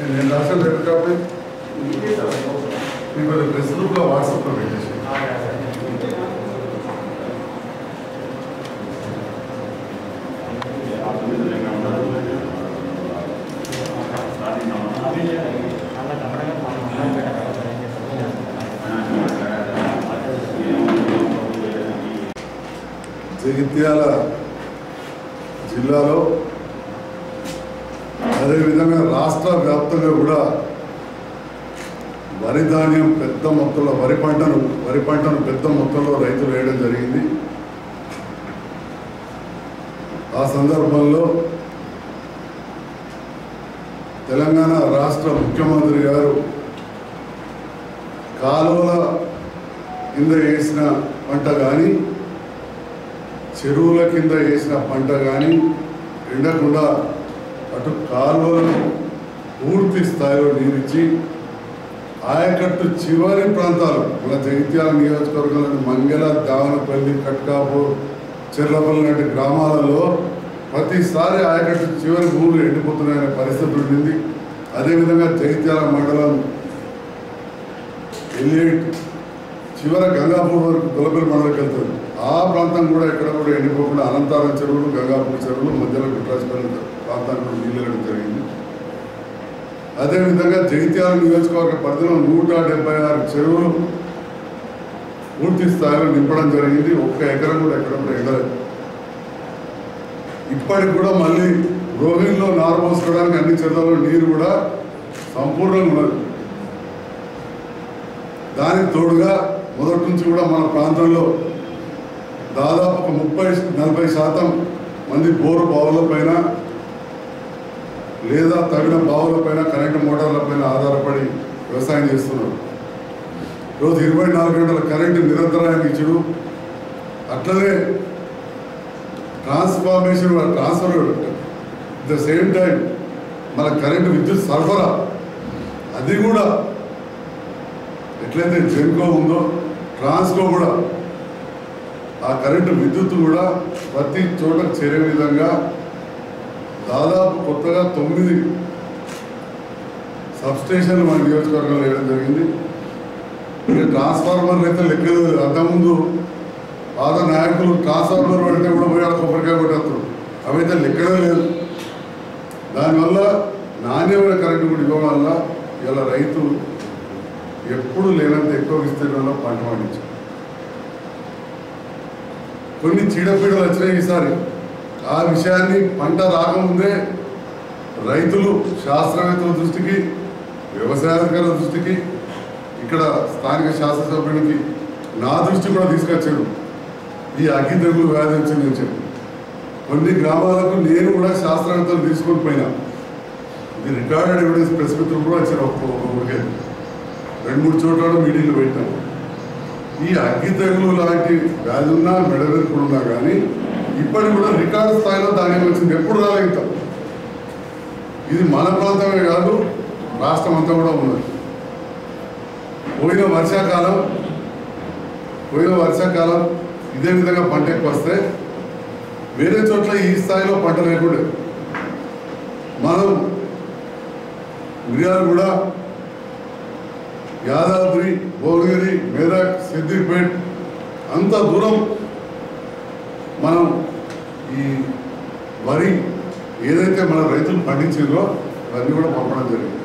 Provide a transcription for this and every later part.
నేను రాసిన letter copy మీకు అది ప్రెస్ గ్రూప్లో వాట్సాప్లో పెట్టేసి జగిత్యాల జిల్లాలో అదేవిధంగా రాష్ట్ర వ్యాప్తంగా కూడా వరి ధాన్యం పెద్ద మొత్తంలో వరి పంటను వరి పంటను పెద్ద మొత్తంలో రైతులు వేయడం జరిగింది ఆ సందర్భంలో తెలంగాణ రాష్ట్ర ముఖ్యమంత్రి గారు కాలువల కింద వేసిన పంట కానీ చెరువుల కింద వేసిన పంట కానీ ఎండకుండా అటు కాలువలను పూర్తి స్థాయిలో నీరిచ్చి ఆయకట్టు చివరి ప్రాంతాలు మన జగిత్యాల నియోజకవర్గంలోని మంగళ దావనపల్లి కట్కాపూర్ చెర్లపల్లి లాంటి గ్రామాలలో ప్రతిసారి ఆయకట్టు చివరి భూములు ఎండిపోతున్నాయనే పరిస్థితి ఉండింది అదేవిధంగా జగిత్యాల మండలం ఎలియేట్ చివర గంగాపూర్ వరకు గులపల్లి మండలికి వెళ్తుంది ఆ ప్రాంతం కూడా ఎక్కడ కూడా ఎండిపోకుండా అనంతారం చెరువులు గంగాపూర్ చెరువులు మధ్యలో గుట్రాజపల్లి ప్రాంతానికి కూడా నీళ్ళు వెళ్ళడం జరిగింది అదేవిధంగా జగిత్యాల నియోజకవర్గ పరిధిలో నూట డెబ్బై ఆరు చెరువులు పూర్తి స్థాయిలో నింపడం జరిగింది ఒక్క ఎకరం కూడా ఎక్కడ కూడా ఎగలేదు ఇప్పటికి కూడా మళ్ళీ రోహిణిలో నారు పోసుకోవడానికి అన్ని చెరువులలో నీరు కూడా సంపూర్ణంగా ఉన్నది దానికి తోడుగా మొదటి నుంచి కూడా మన ప్రాంతంలో దాదాపు ఒక ముప్పై నలభై శాతం మంది బోరు బావుల పైన లేదా తగిన బావుల పైన కరెంటు మోటార్ల పైన ఆధారపడి వ్యవసాయం చేస్తున్నారు రోజు ఇరవై నాలుగు గంటల కరెంటు నిరంతరాయానికి ఇచ్చుడు అట్లనే transformation transfer the same time మన కరెంటు విద్యుత్ సరఫరా అది కూడా ఎట్లయితే జెన్కో ఉందో ట్రాన్స్కో కూడా ఆ కరెంటు విద్యుత్ కూడా ప్రతి చోట చేరే విధంగా దాదాపు కొత్తగా తొమ్మిది సబ్స్టేషన్లు మన నియోజకవర్గంలో వేయడం జరిగింది ఇక ట్రాన్స్ఫార్మర్లు అయితే లెక్కలేదు అంతకుముందు పాత నాయకులు ట్రాన్స్ఫార్మర్ పెడితే కూడా పోయి ఆడ కొబ్బరికాయ కొట్టేస్తారు అవైతే లెక్కడే లేదు దానివల్ల నాణ్యమైన కరెంటు కూడా ఇవ్వడం వల్ల ఇలా రైతు ఎప్పుడు లేనంత ఎక్కువ విస్తీర్ణంలో పంట పండించారు కొన్ని చీడపీడలు వచ్చినాయి ఈసారి ఆ విషయాన్ని పంట రాకముందే రైతులు శాస్త్రవేత్తల దృష్టికి వ్యవసాయాధికారుల దృష్టికి ఇక్కడ స్థానిక శాసనసభ్యునికి నా దృష్టి కూడా తీసుకొచ్చాడు ఈ అగ్గి తెగులు వ్యాధి వచ్చింది అని చెప్పి కొన్ని గ్రామాలకు నేను కూడా శాస్త్రవేత్తలు తీసుకొని పోయినా ఇది రికార్డెడ్ ఎవిడెన్స్ ప్రెస్ మిత్రులు కూడా వచ్చారు ఒక్కొక్కరికి రెండు మూడు చోట్ల మీటింగ్లు పెట్టాం ఈ అగ్గి తెగులు లాంటి వ్యాధి ఉన్నా మెడవెనుకులు ఉన్నా కానీ ఇప్పటికి కూడా రికార్డు స్థాయిలో ధాన్యం వచ్చింది ఎప్పుడు రాలేదు ఇది మన ప్రాంతమే కాదు రాష్ట్రం అంతా కూడా ఉన్నది పోయిన వర్షాకాలం పోయిన వర్షాకాలం ఇదే విధంగా పంట ఎక్కువ వస్తే వేరే చోట్ల ఈ స్థాయిలో పంట లేకుండా మనం మిరియాలు కూడా యాదాద్రి భువనగిరి మెదక్ సిద్దిపేట్ అంత దూరం మనం ఈ వరి ఏదైతే మన రైతులు పండించారో అవన్నీ కూడా పంపడం జరిగింది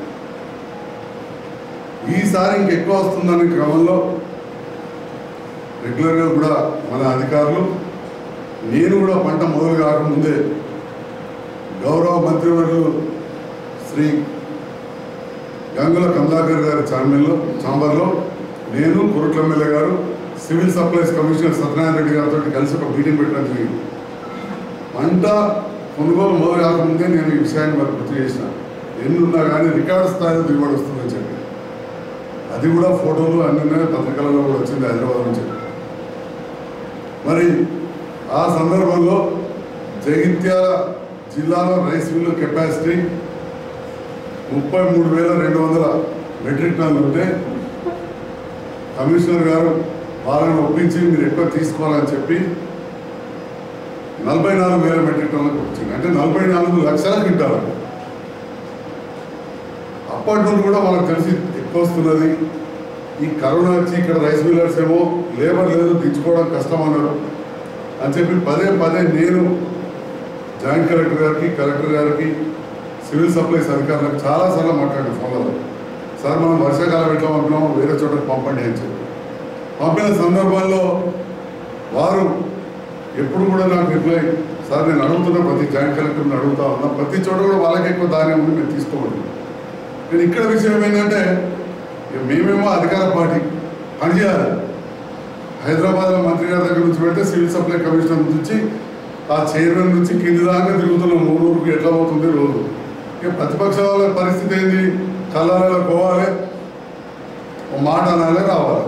ఈసారి ఇంకెక్కువ వస్తుందనే క్రమంలో రెగ్యులర్గా కూడా మన అధికారులు నేను కూడా పంట మొదలు కాకముందే గౌరవ మంత్రివర్యులు శ్రీ గంగుల కమలాకర్ గారి ఛాంబర్లో ఛాంబర్లో నేను కురుట్ల ఎమ్మెల్యే గారు civil supplies commissioner Satyanarayana Reddy గారితో కలిసి ఒక మీటింగ్ పెట్టడం జరిగింది పంట కొనుగోలు మొదలు కాకముందే నేను ఈ విషయాన్ని మరి గుర్తు చేసిన ఎన్ని ఉన్నా కానీ రికార్డు స్థాయిలో దిగుబడి వస్తుందని చెప్పి అది కూడా ఫోటోలు అన్ని ఉన్నాయి పత్రికలలో కూడా వచ్చింది హైదరాబాద్ నుంచి మరి ఆ సందర్భంలో జగిత్యాల జిల్లాలో రైస్ మిల్లు కెపాసిటీ ముప్పై మూడు వేల రెండు వందల మెట్రిక్ టన్నులు ఉంటే కమిషనర్ గారు వాళ్ళని ఒప్పించి మీరు ఎక్కువ తీసుకోవాలని చెప్పి నలభై నాలుగు వేల మెట్రిక్ టన్నులకు వచ్చింది అంటే నలభై నాలుగు లక్షల క్వింటాలు అప్పటి నుండి కూడా మనకు తెలిసి ఎక్కువ వస్తున్నది ఈ కరోనా వచ్చి ఇక్కడ రైస్ మిల్లర్స్ ఏమో లేబర్ లేదు దించుకోవడం కష్టం అన్నారు అని చెప్పి పదే పదే నేను జాయింట్ కలెక్టర్ గారికి కలెక్టర్ గారికి సివిల్ సప్లైస్ అధికారులకు చాలాసార్లు మాట్లాడాను ఫోన్లో సార్ మనం వర్షాకాలం ఎట్లా పంపినాము వేరే చోటకి పంపండి అని చెప్పి పంపిన సందర్భాల్లో వారు ఎప్పుడు కూడా నాకు రిప్లై సార్ నేను అడుగుతున్నా ప్రతి జాయింట్ కలెక్టర్ని అడుగుతా ఉన్నా ప్రతి చోట కూడా వాళ్ళకి ఎక్కువ ధాన్యం ఉంది మేము తీసుకోవాలి నేను ఇక్కడ విషయం ఏంటంటే ఇక మేమేమో అధికార పార్టీ పనిచేయాలి హైదరాబాద్లో మంత్రి గారి దగ్గర నుంచి పెడితే సివిల్ సప్లై కమిషనర్ నుంచి ఆ చైర్మన్ నుంచి కింది దాకా తిరుగుతున్నాం మూడు ఊరికి ఎట్లా పోతుంది రోజు ఇక ప్రతిపక్షాల పరిస్థితి ఏంది కళ్ళాలలో పోవాలి ఓ మాట అనాలే రావాలి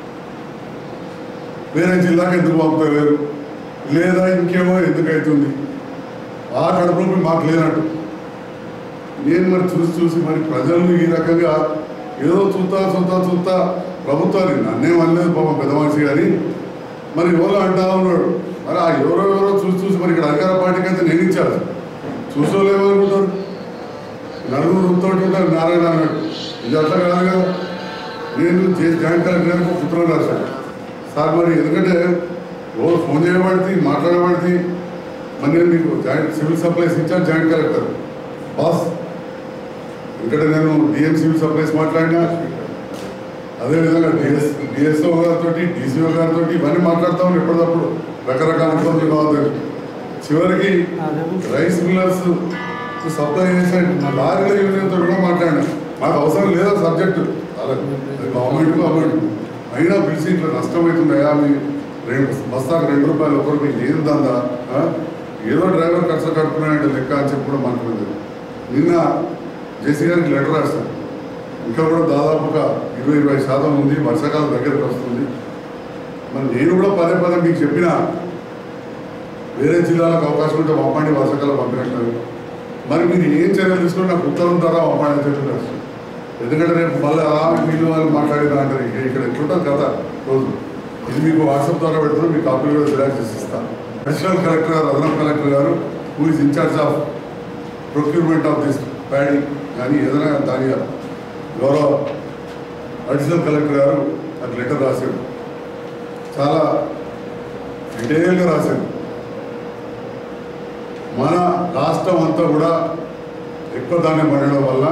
వేరే జిల్లాకి ఎందుకు పంపుతలేరు లేదా ఇంకేమో ఎందుకు అవుతుంది ఆ కడుపులోకి మాకు లేనట్టు నేను మరి చూసి చూసి మరి ప్రజలను ఈ రకంగా ఏదో చూస్తా చూస్తా చూస్తా ప్రభుత్వాన్ని నన్నేం అనలేదు పాపం పెద్ద మనిషి కానీ మరి ఎవరో అంటా ఉన్నాడు మరి ఆ ఎవరో ఎవరో చూసి చూసి మరి ఇక్కడ అధికార పార్టీకి అయితే నేను ఇచ్చాను చూసోలేమనుకుంటారు నలుగురు తోటి ఉంటారు నారాయణ అన్నట్టు ఇది అట్లా కాదు కదా నేను జే- జాయింట్ కలెక్టర్ గారికి ఒక ఉత్తరం రాశాను సార్ మరి ఎందుకంటే రోజు ఫోన్ చేయబడితే మాట్లాడబడితే మరి నేను మీకు జాయింట్ సివిల్ సప్లైస్ ఇచ్చాను జాయింట్ కలెక్టర్ బాస్ ఇక్కడ నేను డిఎం సివిల్ సప్లైస్ మాట్లాడినా అదేవిధంగా డిఎస్ డిఎస్ఓ గారితో డిసిఓ గారితో ఇవన్నీ మాట్లాడతాం ఎప్పటికప్పుడు రకరకాల ఇబ్బందులు కావాలి చివరికి రైస్ మిల్లర్స్ సప్లై చేసే లారీల యూనియన్తో కూడా మాట్లాడినా మాకు అవసరం లేదా సబ్జెక్టు అలా గవర్నమెంట్ గవర్నమెంట్ అయినా పిలిచి ఇట్లా నష్టమవుతుందయా మీ రెండు బస్తాకు రెండు రూపాయలు ఒకరు మీకు ఏం దందా ఆ? ఏదో డ్రైవర్ ఖర్చు కట్టుకున్నాయంటే లెక్క అని చెప్పి కూడా మాట్లాడలేదు నిన్న జేసీ గారికి లెటర్ రాశాను ఇంకా కూడా దాదాపు ఒక ఇరవై ఇరవై శాతం ఉంది వర్షాకాలం దగ్గరకు వస్తుంది మరి నేను కూడా పదే పదే మీకు చెప్పిన వేరే జిల్లాలకు అవకాశం ఉంటే పంపండి వర్షాకాలం పంపినట్లు మరి మీరు ఏం చర్యలు తీసుకుని నాకు ఉత్తరం ద్వారా పంపండి అని చెప్పి రాశాను. ఎందుకంటే రేపు మళ్ళీ ఆ వీళ్ళు వాళ్ళు మాట్లాడిన అంటారు ఇక ఇక్కడ ఎట్లుంటుంది కథ రోజు ఇది మీకు వాట్సాప్ ద్వారా పెడుతున్నాం మీ కాపీలు కూడా జిరాక్స్ చేసి ఇస్తాను అడిషనల్ కలెక్టర్ గారు అదనపు కలెక్టర్ గారు who is incharge of procurement of this paddy కానీ ఏదైనా దాని గౌరవ అడిషనల్ కలెక్టర్ గారు నాకు లెటర్ రాశాడు చాలా డీటెయిల్గా రాశాడు మన రాష్ట్రం అంతా కూడా ఎక్కువ ధాన్యం పండడం వల్ల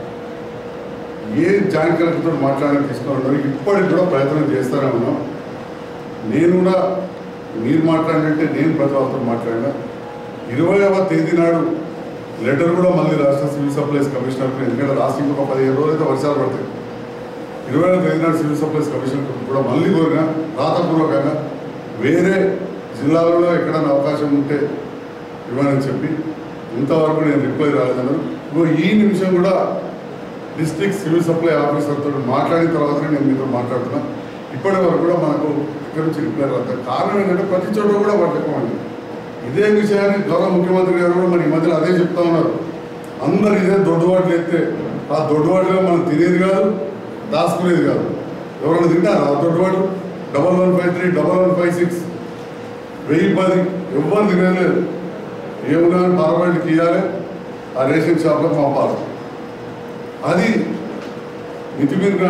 ఏ జాయింట్ కలెక్టర్తో మాట్లాడడానికి తీసుకోవడం ఇప్పటికి కూడా ప్రయత్నం చేస్తూనే ఉన్నాం నేను కూడా మీరు మాట్లాడినట్టే నేను ప్రతి వాళ్ళతో మాట్లాడినా ఇరవైవ తేదీ నాడు లెటర్ కూడా మళ్ళీ రాష్ట్ర సివిల్ సప్లైస్ కమిషనర్కి ఎందుకంటే రాష్ట్ర ఇంకొక పదిహేను రోజులు అయితే వర్షాలు పడతాయి ఇరవై తేదీ నాడు సివిల్ సప్లైస్ కమిషన్ కూడా మళ్ళీ కోరిన రాతపూర్వకంగా వేరే జిల్లాలలో ఎక్కడైనా అవకాశం ఉంటే ఇవ్వనని చెప్పి ఇంతవరకు నేను రిప్లై రాలేదన్నారు ఇగో ఈ నిమిషం కూడా డిస్ట్రిక్ట్ సివిల్ సప్లై ఆఫీసర్తో మాట్లాడిన తర్వాతనే నేను మీతో మాట్లాడుతున్నా ఇప్పటి వరకు కూడా మనకు ఇక్కడ నుంచి రిప్లై రాదు కారణం ఏంటంటే ప్రతి చోట కూడా పట్టుకోండి ఇదే విషయాన్ని గౌరవ ముఖ్యమంత్రి గారు కూడా మరి ఈ మధ్యలో అదే చెప్తా ఉన్నారు అందరు ఇదే దొడ్డుబాట్లు ఎత్తే ఆ దొడ్డుబాటులో మనం తినేది కాదు దాచుకునేది కాదు ఎవరైనా తింటారా ఆ దొడ్డుబాటు double one five three double one five six వెయ్యి పది ఎవ్వరు తినలేదు ఏమున్నా పార్లమెంట్కి ఇవ్వాలి ఆ రేషన్ షాప్లో పంపాలి అది మితిమీరిన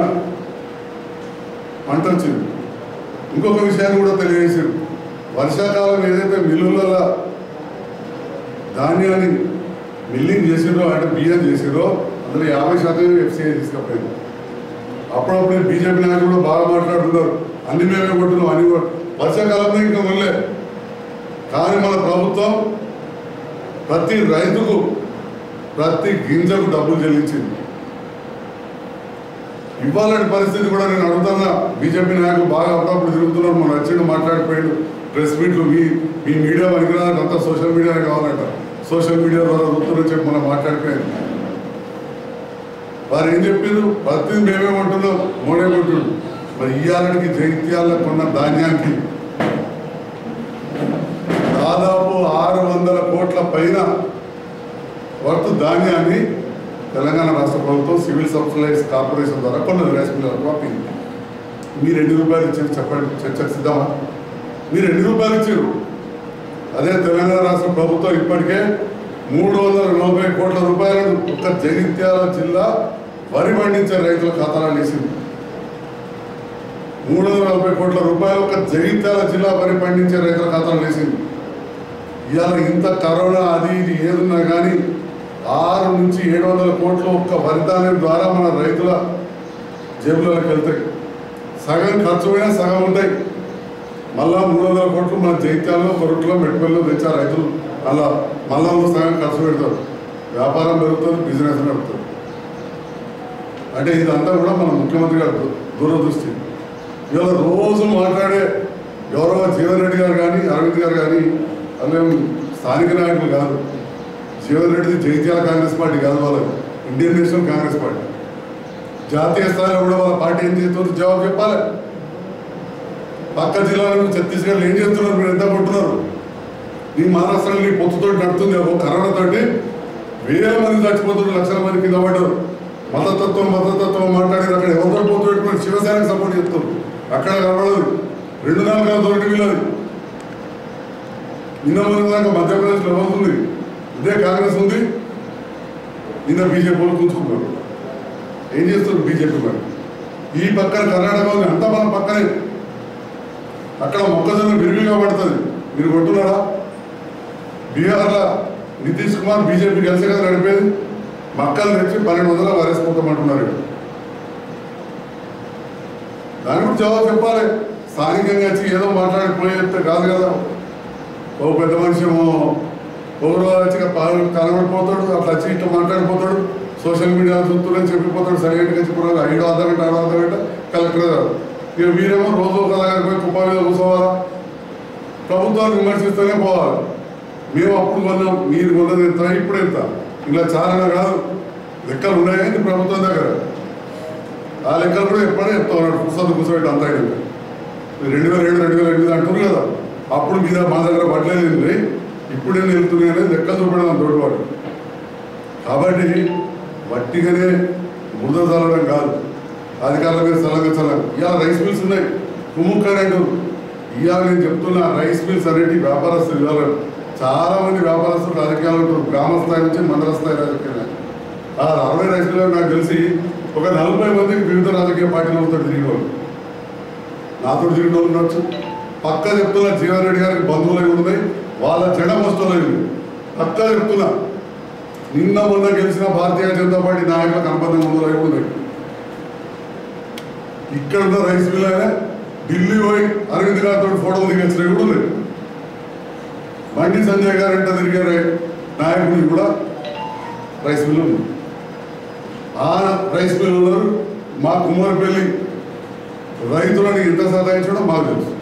పంట వచ్చింది ఇంకొక విషయాన్ని కూడా తెలియజేసారు వర్షాకాలం ఏదైతే మిల్లులలో ధాన్యాన్ని మిల్లింగ్ చేసిండ్రో అంటే బియ్యం చేసిండ్రో అందులో యాభై శాతం ఎఫ్సీఐ తీసుకపోయింది అప్పుడప్పుడు బీజేపీ నాయకులు కూడా బాగా మాట్లాడుతున్నారు అన్ని మేమే కొట్టున్నాం అన్ని కూడా వర్షాకాలంలో ఇంకా మొదలే కానీ మన ప్రభుత్వం ప్రతి రైతుకు ప్రతి గింజకు డబ్బులు చెల్లించింది ఇవ్వాలని పరిస్థితి కూడా నేను అడుగుతున్నా బీజేపీ నాయకులు బాగా అప్పుడప్పుడు తిరుగుతున్నారు మన వచ్చిండు మాట్లాడిపోయాడు ప్రెస్ మీట్లు మీ మీ మీడియా పనికిరానికి అంతా సోషల్ మీడియానే కావాలంట సోషల్ మీడియా ద్వారా చూస్తున్నారని చెప్పి మనం మాట్లాడిపోయాను వారు ఏం చెప్పారు ప్రతిదీ మేమే కొంటున్నాం మోడే కొంటున్నాం మరి ఇయ్యాలకి జైత్యాల కొన్న ధాన్యానికి దాదాపు ఆరు వందల కోట్ల పైన వర్త్ ధాన్యాన్ని తెలంగాణ రాష్ట్ర ప్రభుత్వం సివిల్ సప్లైస్ కార్పొరేషన్ ద్వారా కొన్ని రైస్ మిల్లర్లకు పంపింది మీరు ఎన్ని రూపాయలు ఇచ్చారు చెప్పండి చర్చకు సిద్ధమా మీరు ఎన్ని రూపాయలు ఇచ్చారు అదే తెలంగాణ రాష్ట్ర ప్రభుత్వం ఇప్పటికే మూడు వందల నలభై కోట్ల రూపాయలను ఒక్క జగిత్యాల జిల్లా వరి పండించే రైతుల ఖాతాలో వేసింది మూడు వందల నలభై కోట్ల రూపాయలు ఒక జగిత్యాల జిల్లా వరి పండించే రైతుల ఖాతాలో వేసింది ఇవాళ ఇంత కరోనా అది ఇది ఏదున్నా కానీ ఆరు నుంచి ఏడు వందల కోట్లు ఒక్క వరి ధాన్యం ద్వారా మన రైతుల జేబులోకి వెళ్తాయి సగం ఖర్చు పోయినా సగం ఉంటాయి మళ్ళా మూడు వందల కోట్లు మన జైత్యాల్లో కొరట్లో మెట్టుపల్లిలో తెచ్చారు రైతులు అలా మళ్ళా వాళ్ళు సగం ఖర్చు పెడతారు వ్యాపారం పెరుగుతుంది బిజినెస్ నడుపుతుంది అంటే ఇదంతా కూడా మన ముఖ్యమంత్రి గారు దూరదృష్టి ఇవాళ రోజు మాట్లాడే గౌరవ జీవన్ రెడ్డి గారు కానీ అరవింద్ గారు కానీ అలాగే స్థానిక నాయకులు కాదు జీవన్ రెడ్డిది జైత్యాల కాంగ్రెస్ పార్టీ కాదు వాళ్ళది ఇండియన్ నేషనల్ కాంగ్రెస్ పార్టీ జాతీయ స్థాయిలో కూడా వాళ్ళ పార్టీ ఏం చేస్తుందో జవాబు చెప్పాలి పక్క జిల్లాలో ఛత్తీస్గఢ్లో ఏం చేస్తున్నారు మీరు ఎంత కొట్టున్నారు నీ మహారాష్ట్రలో నీ పొత్తుతో నడుతుంది ఒక కరోనా తోటి వేల మంది చచ్చిపోతున్నారు లక్షల మంది కింద పడ్డారు మతతత్వం మతతత్వం మాట్లాడారు అక్కడ ఎవరితో పొత్తు పెట్టుకుని శివసేనకు సపోర్ట్ చేస్తారు అక్కడ కనబడదు రెండు నాలుగు తోటి వీళ్ళది నిన్న మొన్న దాకా మధ్యప్రదేశ్లో ఎవరుంది ఇదే కాంగ్రెస్ ఉంది నిన్న బీజేపీ వాళ్ళు కూర్చుకున్నారు ఏం చేస్తారు బీజేపీ మరి ఈ పక్కన కర్ణాటక ఉంది అంతా మన పక్కనే అక్కడ మొక్కజొన్న విరివిగా పడుతుంది మీరు కొట్టున్నారా బీహార్లో నితీష్ కుమార్ బీజేపీ కలిసి కదా నడిపేది మక్కలు తెచ్చి పన్నెండు వందల వరేసిపోతామంటున్నారు ఇక్కడ. దాని గురించి జవాబు చెప్పాలి స్థానికంగా వచ్చి ఏదో మాట్లాడిపోయి చెప్తే కాదు కదా ఓ పెద్ద మనిషి ఏమో ఒకరు వచ్చి కనబడిపోతాడు అట్లా వచ్చి ఇట్లా మాట్లాడిపోతాడు సోషల్ మీడియా చూస్తున్నారని చెప్పిపోతాడు సైలెంట్గా చెప్పిపోతాడు ఐదు అర్ధ గంట ఆరు అర్ధ గంట కలెక్టర్ గారు ఇక వీరేమో రోజు ఒక దగ్గర పోయి కుప్ప మీద కూర్చోవాలా ప్రభుత్వాన్ని విమర్శిస్తూనే పోవాలి మేము అప్పుడు కొన్నాం మీరు కొన్నది ఎంత ఇప్పుడు ఎంత ఇలా చాలా కాదు లెక్కలు ఉన్నాయని ప్రభుత్వం దగ్గర ఆ లెక్కలు కూడా ఎప్పుడైనా చెప్తా ఉన్నాడు పుస్తకం కూర్చోబెట్టి అంతా అయినాక. మీరు రెండు వేల ఏడు రెండు వేల ఎనిమిది అంటున్నారు కదా అప్పుడు మీద మా దగ్గర పట్టలేదు ఇప్పుడు నేను వెళ్తున్నాయి అనేది లెక్క చూపడం తోడువాడు కాబట్టి వట్టిగానే బురద చల్లడం కాదు అధికారుల మీద చల్లగా చల్లగా ఇవాళ రైస్ మిల్స్ ఉన్నాయి కుమ్ము కరెంటు ఇవాళ నేను చెప్తున్నా రైస్ మిల్స్ అనేటి వ్యాపారస్తులు ఇవాళ చాలా మంది వ్యాపారస్తులు రాజకీయాలు ఉంటారు గ్రామ స్థాయి నుంచి మండల స్థాయి రాజకీయాలు ఆ అరవై రైస్ మిల్లు నాకు తెలిసి ఒక నలభై మందికి వివిధ రాజకీయ పార్టీలు ఉంటారు తిరిగి వాళ్ళు నాతో తిరిగిన వాళ్ళు ఉండొచ్చు పక్క చెప్తున్నా జీవన్ రెడ్డి గారికి బంధువులు అయి ఉన్నాయి వాళ్ళ జెండా మోస్తలేదు పక్క చెప్తున్నా నిన్న మొన్న గెలిచిన భారతీయ జనతా పార్టీ నాయకులకు అనుబంధంగా ఉన్న అయి ఉన్నాయి ఇక్కడ ఉన్న రైస్ మిల్ అయినా ఢిల్లీ పోయి అరవింద్ గారితో ఫోటోలు దిగించిన కూడా ఉన్నాయి బండి సంజయ్ గారు అంటే తిరిగే రై- నాయకుడిని కూడా రైస్ మిల్ ఉంది ఆ రైస్ మిల్ ఉన్నారు మా కుమారపల్లి రైతులను ఎంత సదాయించడం మాకు తెలుసు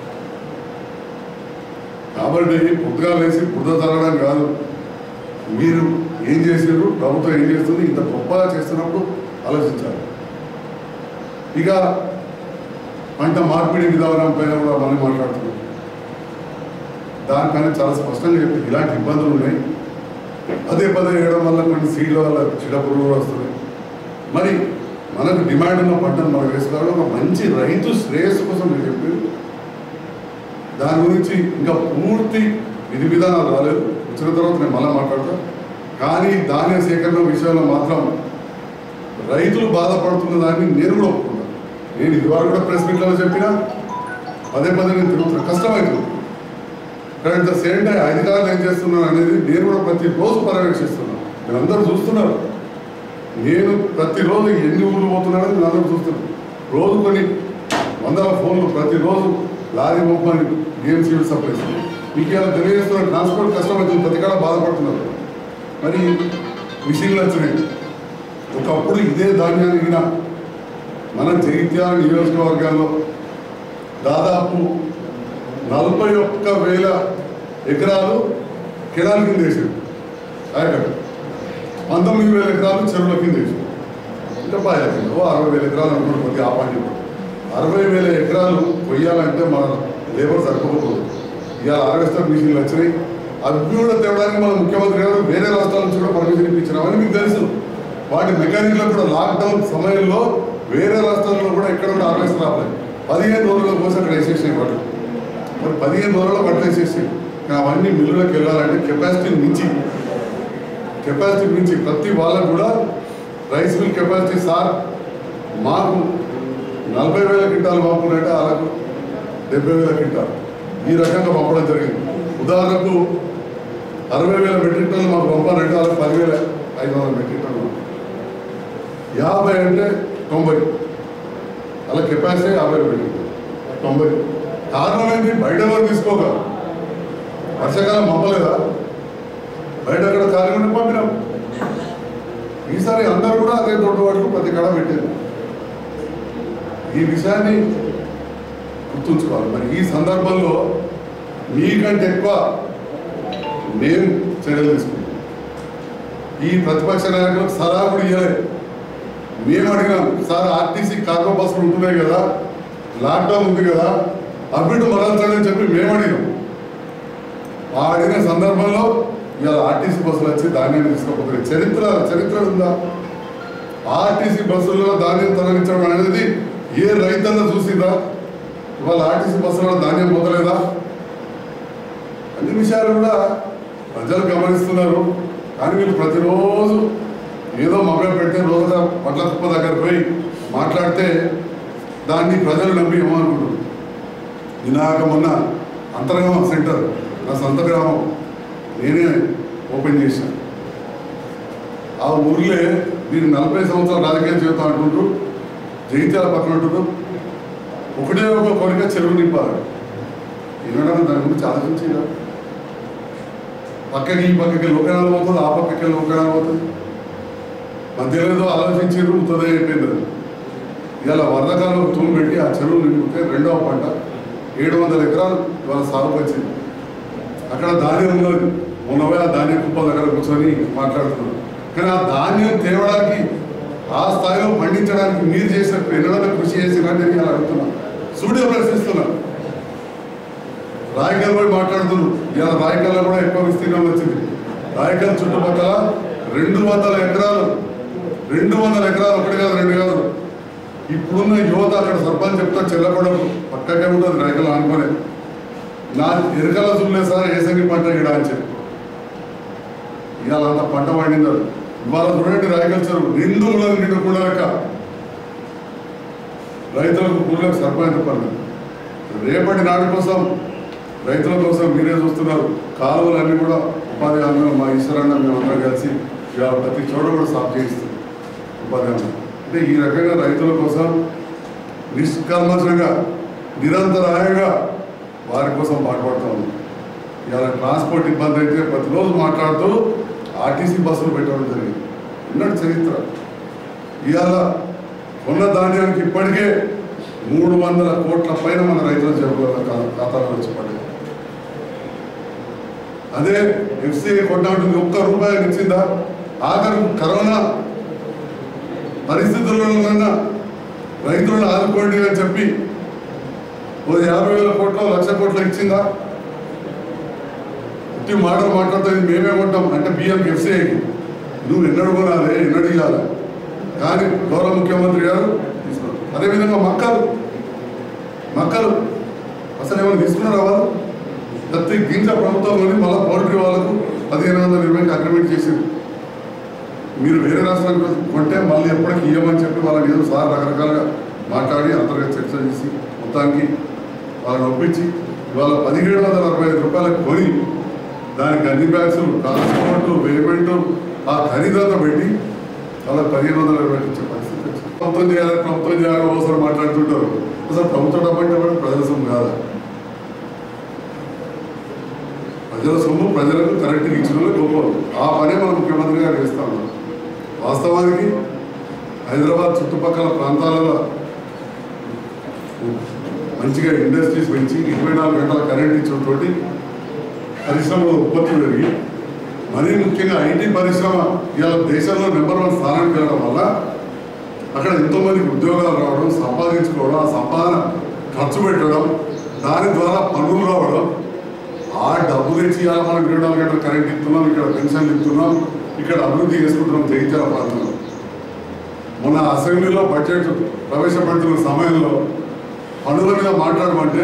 కాబట్టి పుట్టుగా వేసి బుద్ధ తరగడం కాదు మీరు ఏం చేసారు ప్రభుత్వం ఏం చేస్తుంది ఇంత గొప్పగా చేస్తున్నప్పుడు ఆలోచించాలి ఇక పంట మార్పిడి విధానం పైన కూడా మనం మాట్లాడుతున్నాం దానిపైన చాలా స్పష్టంగా చెప్పి ఇలాంటి ఇబ్బందులు ఉన్నాయి పదే పదే వేయడం వల్ల కొన్ని సీడ్ల వల్ల చిడ పురుగులు వస్తున్నాయి మరి మనకు డిమాండ్ ఉన్న పంటను మనం వేసుకోవడం ఒక మంచి రైతు శ్రేయస్సు కోసం మీరు చెప్పి దాని గురించి ఇంకా పూర్తి విధి విధానాలు రాలేదు వచ్చిన తర్వాత నేను మళ్ళీ మాట్లాడతా కానీ ధాన్య సేకరణ విషయంలో మాత్రం రైతులు బాధపడుతున్న దాన్ని నేను కూడా ఒప్పుకున్నాను నేను ఇదివరకు కూడా ప్రెస్ మీట్లో చెప్పినా పదే పదే నేను తిరుగుతున్నా కష్టమవుతుంది కానీ అట్ ద సేమ్ టైం అధికారులు ఏం చేస్తున్నారు అనేది నేను కూడా ప్రతిరోజు పర్యవేక్షిస్తున్నాను మీరు అందరూ చూస్తున్నారు నేను ప్రతిరోజు ఎన్ని ఊళ్ళు పోతున్నానని నేను అందరూ చూస్తున్నాను రోజు కొన్ని వందల ఫోన్లు ప్రతిరోజు లారీ పంపని గేమ్ సివిల్ సప్లైస్ మీకు ఇలా తెలియజేస్తున్న ట్రాన్స్పోర్ట్ కష్టమవుతుంది ప్రతి కాడ బాధపడుతున్నారు మరి మిషన్లు వచ్చినాయి ఒకప్పుడు ఇదే ధాన్యాన్ని ఈయన మన జగిత్యాల నియోజకవర్గాల్లో దాదాపు నలభై ఒక్క వేల ఎకరాలు కెనాల్ కింద వేసారు ఆయకట్టు పంతొమ్మిది వేల ఎకరాలు చెరువుల కింద వేసారు అంటే బాగా కింద ఓ అరవై వేల ఎకరాలు అనుకోండి కొద్దిగా ఆ పాయింట్ అరవై వేల ఎకరాలు కొయ్యాలంటే మన లేబర్ సరిపోతుంది ఇవాళ హార్వెస్టర్ మిషన్లు వచ్చినాయి అవి కూడా తేవడానికి మన ముఖ్యమంత్రి గారు వేరే రాష్ట్రాల నుంచి కూడా పర్మిషన్ ఇప్పించినామని మీకు తెలుసు వాటి మెకానిక్లో కూడా లాక్డౌన్ సమయంలో వేరే రాష్ట్రాల్లో కూడా ఎక్కడ కూడా హార్వెస్టర్ రాలేదు పదిహేను రోజుల కోసం అక్కడ వేసేసినాయి వాటి మరి పదిహేను రోజుల్లో బట్టలు వేసేసి కానీ అవన్నీ మిల్లులోకి వెళ్ళాలంటే కెపాసిటీ మించి కెపాసిటీ మించి ప్రతి వాళ్ళకు కూడా రైస్ మిల్ కెపాసిటీ సార్ మాకు నలభై వేల క్వింటాలు పంపుకుంటే వాళ్ళకు డెబ్బై వేల క్వింటాలు ఈ రకంగా పంపడం జరిగింది ఉదాహరణకు అరవై వేల మెట్రిక్ టన్నులు మాకు పంపాలంటే వాళ్ళకి పదివేల ఐదు వందల మెట్రిక్ టన్నులు యాభై అంటే తొంభై అలా కెపాసిటీ యాభై మెట్రిక్ టన్నులు. తొంభై కారణం ఏంటి బయట ఎవరు తీసుకోక వర్షాకాలం పంపలేదా బయట అక్కడ ఖాళీ ఉండి పంపినాం ఈసారి అందరూ కూడా అదే దొడ్డు వాటికి ప్రతి కడ పెట్టారు ఈ విషయాన్ని గుర్తుంచుకోవాలి మరి ఈ సందర్భంలో మీకంటే ఎక్కువ మేము చర్యలు తీసుకుంటాం ఈ ప్రతిపక్ష నాయకులకు సలహా కూడా ఇవ్వలేదు మేము అడిగినాం సార్ ఆర్టీసీ కార్గో బస్సులు ఉంటున్నాయి కదా లాక్డౌన్ ఉంది కదా అభిడు మరల్చండి అని చెప్పి మేము అడిగినాం ఆ అడిగిన సందర్భంలో ఇవాళ ఆర్టీసీ బస్సులు వచ్చి ధాన్యాన్ని తీసుకోకపోతే చరిత్ర చరిత్ర ఉందా ఆర్టీసీ బస్సుల్లో ధాన్యం తరలించడం అనేది ఏ రైతన్న చూసిందా ఇవాళ ఆర్టీసీ బస్సులో ధాన్యం పోతలేదా అన్ని విషయాలు కూడా ప్రజలు గమనిస్తున్నారు కానీ వీళ్ళు ప్రతిరోజు ఏదో మభ్య పెట్టే రోజున పట్ల కుప్ప దగ్గర పోయి మాట్లాడితే దాన్ని ప్రజలు నమ్మి ఏమనుకుంటారు వినాయక మొన్న అంతర్గమ సెంటర్ నా సొంత గ్రామం నేనే ఓపెన్ చేశాను ఆ ఊర్లే మీరు నలభై సంవత్సరాల రాజకీయ జీవితం అంటుండ్రు జగిత్యాల పక్కన ఉంటుండ్రు ఒకటే ఒక కోరిక చెరువు నింపాలి వినడం దాని గురించి ఆలోచించారు పక్కకి ఈ పక్కకి లోకనాలు పోతుంది ఆ పక్కకి లోకనాలు పోతుంది మధ్యలో ఏదో ఆలోచించారు ఉత్తదయం అయిపోయింది అది. ఇవాళ వరదకాలం తూము పెట్టి ఆ చెరువు నింపితే రెండవ పంట ఏడు వందల ఎకరాలు ఇవాళ సాగుకు వచ్చింది అక్కడ ధాన్యం ఉన్నది ఉన్నవే ఆ ధాన్యం కుప్ప దగ్గర కూర్చొని మాట్లాడుతున్నారు కానీ ఆ ధాన్యం తేవడానికి ఆ స్థాయిలో పండించడానికి మీరు చేసిన ఎన్నడన్నా కృషి చేసినా నేను ఇలా అడుగుతున్నాను సూర్య ప్రశ్నిస్తున్నాను రాయకల్ పోయి మాట్లాడుతున్నారు ఇవాళ రాయకల్లో కూడా ఎక్కువ విస్తీర్ణం వచ్చింది రాయకల్ చుట్టుపక్కల రెండు వందల ఎకరాలు రెండు వందల ఎకరాలు ఒకటి కాదు రెండు కాదు ఇప్పుడున్న యువత అక్కడ సర్పంచ్ చెప్తా చెల్లకూడదు పక్కకే ఉంటుంది రాయకల్ అనుకోలే నా ఎరకల చూడలే సార్ ఏసంగి పంట ఇక్కడ అని చెప్పి ఇవాళ అంత పంట పండిందారు ఇవాళ చూడండి రాయకల్ చెరువు నిండు ఉన్నది నిండు కూడా లెక్క రైతులకు కూలకు సర్పంచ్ పనులు రేపటి నాటి కోసం రైతుల కోసం మీరే చూస్తున్నారు కాలువలన్నీ కూడా ఉపాధి హామీ మా ఈశ్వరన్న మేమందరం కలిసి ఇవాళ ప్రతి చోట కూడా సాఫ్ చేయిస్తుంది ఉపాధి హామీ అంటే ఈ రకంగా రైతుల కోసం నిష్కల్మషంగా నిరంతరాయంగా వారి కోసం పాటుపడుతూ ఉంది ఇవాళ ట్రాన్స్పోర్ట్ ఇబ్బంది అయితే ప్రతిరోజు మాట్లాడుతూ ఆర్టీసీ బస్సులు పెట్టడం జరిగింది ఉన్నట్టు చరిత్ర ఇవాళ కొన్న ధాన్యానికి ఇప్పటికే మూడు వందల కోట్ల పైన మన రైతుల జేబులో ఖా- ఖాతాలో వచ్చి పడింది అదే ఎఫ్సీఐ కొట్టాడుతుంది ఒక్క రూపాయి ఇచ్చిందా ఆఖరు కరోనా పరిస్థితుల్లో రైతులను ఆదుకోండి అని చెప్పి ఓ యాభై వేల కోట్లు లక్ష కోట్లు ఇచ్చిందా ఉట్టి మాటలు మాట్లాడుతుంది మేమే కొంటాం అంటే బియ్యం ఎఫ్సీఐకి నువ్వు ఎన్నడు కొనాలి ఎన్నడు ఇవ్వాలి కానీ గౌరవ ముఖ్యమంత్రి గారు తీసుకున్నారు అదేవిధంగా మక్కలు మక్కలు అసలు ఏమైనా తీసుకున్నారా వాళ్ళు ప్రతి గింజ ప్రభుత్వం కొని మళ్ళీ పౌల్ట్రీ వాళ్ళకు పదిహేను వందల ఇరవైకి అగ్రిమెంట్ చేసింది మీరు వేరే రాష్ట్రానికి కొంటే మళ్ళీ ఎప్పటికి ఇవ్వమని చెప్పి వాళ్ళని ఏదో సార్ రకరకాలుగా మాట్లాడి అంతర్గత చర్చ చేసి మొత్తానికి వాళ్ళని ఒప్పించి ఇవాళ పదిహేడు వందల అరవై ఐదు రూపాయలకు కొని దానికి అన్ని బ్యాగ్స్ ట్రాన్స్పోర్ట్ పేమెంట్ ఆ ఖరీదంతా పెట్టి వాళ్ళ పదిహేను వందల ఇరవై ఇచ్చే పరిస్థితి వచ్చింది. ప్రభుత్వం చేయాలి ప్రభుత్వం చేయాలి అవసరం మాట్లాడుతుంటారు అసలు ప్రభుత్వం డబ్బు అంటే కూడా ప్రజల సొమ్ము కాదా ప్రజల సొమ్ము ప్రజలకు కరెక్ట్గా ఇచ్చిన వాళ్ళు గొప్ప ఆ పనే మన ముఖ్యమంత్రి గారు చేస్తా ఉన్నారు వాస్తవానికి హైదరాబాద్ చుట్టుపక్కల ప్రాంతాలలో మంచిగా ఇండస్ట్రీస్ పెంచి ఇరవై నాలుగు గంటల కరెంట్ ఇచ్చేటోటి పరిశ్రమల ఉత్పత్తి పెరిగి మరీ ముఖ్యంగా ఐటీ పరిశ్రమ ఇవాళ దేశంలో నెంబర్ వన్ స్థానానికి వెళ్ళడం వల్ల అక్కడ ఎంతో మందికి ఉద్యోగాలు రావడం సంపాదించుకోవడం ఆ సంపాదన ఖర్చు పెట్టడం దాని ద్వారా పనులు రావడం ఆ డబ్బు తెచ్చి ఇవాళ మనం ఇరవై నాలుగు గంటల కరెంట్ ఇస్తున్నాం ఇక్కడ పెన్షన్లు ఇస్తున్నాం ఇక్కడ అభివృద్ధి చేసుకుంటున్నాం జయించాల ప్రాంతంలో మొన్న అసెంబ్లీలో బడ్జెట్ ప్రవేశపెడుతున్న సమయంలో పనుల మీద మాట్లాడమంటే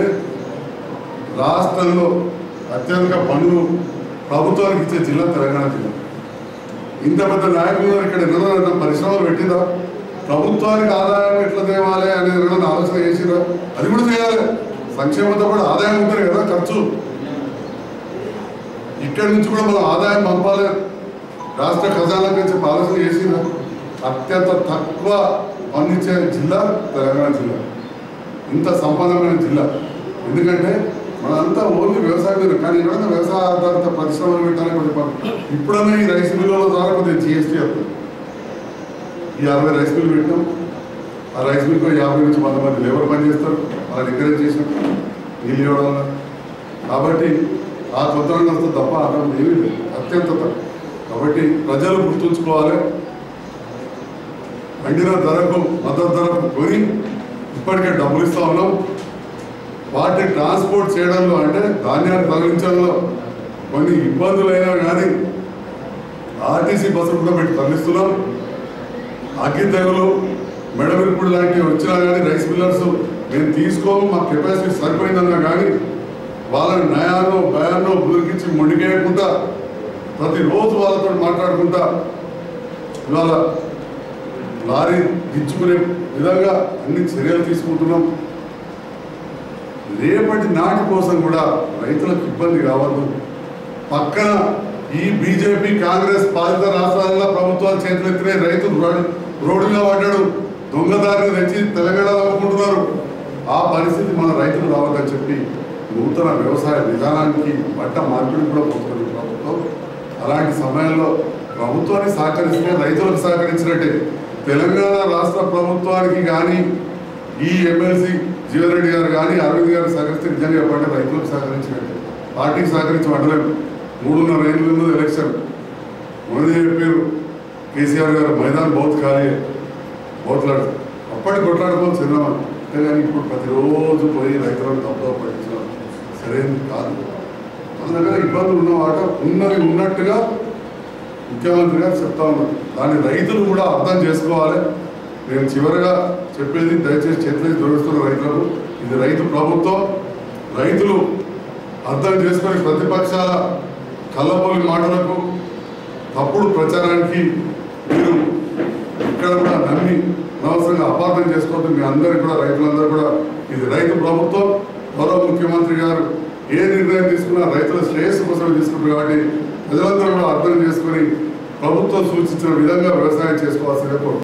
రాష్ట్రంలో అత్యధిక పనులు ప్రభుత్వానికి ఇచ్చే జిల్లా తెలంగాణ జిల్లా ఇంత పెద్ద నాయకులు ఉన్నారు ఇక్కడ ఎన్నో పరిశ్రమలు పెట్టిందా ప్రభుత్వానికి ఆదాయం ఎట్లా తేవాలి అనేది ఏదైనా ఆలోచన చేసిరా అది కూడా చేయాలి సంక్షేమంతో కూడా ఆదాయం ఉంటుంది కదా ఖర్చు ఇక్కడి నుంచి కూడా మనం ఆదాయం పంపాలి రాష్ట్ర ఖజానాకి చెప్పి ఆలోచన చేసిందా అత్యంత తక్కువ పండించే జిల్లా తెలంగాణ జిల్లా ఇంత సంపన్నమైన జిల్లా ఎందుకంటే మనంతా ఓన్లీ వ్యవసాయం మీద కానీ ఇక్కడ వ్యవసాయ ఆధారిత పరిశ్రమలు పెట్టాలని కూడా చెప్పాలి ఇప్పుడన్నా ఈ రైస్ మిల్లుల ద్వారా కొద్దిగా జిఎస్టీ అవుతుంది ఈ అరవై రైస్ మిల్లు పెట్టాం ఆ రైస్ మిల్కు యాభై నుంచి వంద మంది లేబర్ పని చేస్తారు వాళ్ళని ఎంకరేజ్ చేసాం నీళ్ళు ఇవ్వడం వల్ల కాబట్టి ఆ కొత్త రంగంతో తప్ప అర్థం ఏమీ లేదు అత్యంత తక్కువ కాబట్టి ప్రజలు గుర్తుంచుకోవాలి పండిన ధరకు మద్దతు ధరకు కొని ఇప్పటికే డబ్బులు ఇస్తా ఉన్నాం వాటిని ట్రాన్స్పోర్ట్ చేయడంలో అంటే ధాన్యాన్ని తరలించడంలో కొన్ని ఇబ్బందులైనా కానీ ఆర్టీసీ బస్సులు కూడా పెట్టి తరలిస్తున్నాం అగ్గి తెగులు మెడవిరుపుడు లాంటివి వచ్చినా కానీ రైస్ మిల్లర్స్ మేము తీసుకోము మా కెపాసిటీ సరిపోయిందన్నా కానీ వాళ్ళని నయానో భయాన్నో బుదిరికించి మొండికేయకుండా ప్రతిరోజు వాళ్ళతో మాట్లాడుకుంటా ఇవాళ లారీ దించుకునే విధంగా అన్ని చర్యలు తీసుకుంటున్నాం రేపటి నాటి కోసం కూడా రైతులకు ఇబ్బంది కావద్దు పక్కన ఈ బీజేపీ కాంగ్రెస్ పాలిత రాష్ట్రాలలో ప్రభుత్వాలు చేతులెత్తినే రైతులు రోడ్డు రోడ్డుగా పడ్డాడు దొంగదారిని తెచ్చి తెలంగాణలో అమ్ముకుంటున్నారు ఆ పరిస్థితి మన రైతులు రావద్దని చెప్పి నూతన వ్యవసాయ విధానానికి బట్ట మార్పిడి కూడా పోతుంది ప్రభుత్వం అలాంటి సమయంలో ప్రభుత్వాన్ని సహకరిస్తే రైతులకు సహకరించినట్టే తెలంగాణ రాష్ట్ర ప్రభుత్వానికి కానీ ఈ ఎమ్మెల్సీ జీవన్రెడ్డి గారు కానీ అరవింద్ గారు సహకరిస్తే నిజంగా చెప్పండి రైతులకు సహకరించినట్టే పార్టీకి సహకరించి వండలేము మూడున్నర ఏళ్ళు ఉన్నది ఎలక్షన్ మొదటి చెప్పారు కేసీఆర్ గారు మైదాన్ బౌత్ ఖాళీ బోట్లాడు అప్పటికి కొట్లాడుకోవచ్చు చిన్నమా అంతే కానీ ఇప్పుడు ప్రతిరోజు పోయి రైతులను తప్పుదో పట్టించడం సరైనది కాదు మన దగ్గర ఇబ్బందులు ఉన్నవాట ఉన్నది ఉన్నట్టుగా ముఖ్యమంత్రి గారు చెప్తా ఉన్నారు దాన్ని రైతులు కూడా అర్థం చేసుకోవాలి నేను చివరిగా చెప్పేది దయచేసి చేతులేసి జోడిస్తున్న రైతులకు ఇది రైతు ప్రభుత్వం రైతులు అర్థం చేసుకొని ప్రతిపక్షాల కళ్ళబోలి మాటలకు తప్పుడు ప్రచారానికి మీరు ఇక్కడ కూడా నమ్మి అనవసరంగా అపార్థం చేసుకోవద్దు మీ అందరికీ కూడా రైతులందరూ కూడా ఇది రైతు ప్రభుత్వం గౌరవ ముఖ్యమంత్రి గారు ఏ నిర్ణయం తీసుకున్నా రైతుల శ్రేయస్సు కోసం తీసుకుంటారు కాబట్టి ప్రజలందరూ కూడా అర్థం చేసుకొని ప్రభుత్వం సూచించిన విధంగా వ్యవసాయం చేసుకోవాల్సిందే కోరుతున్నాను.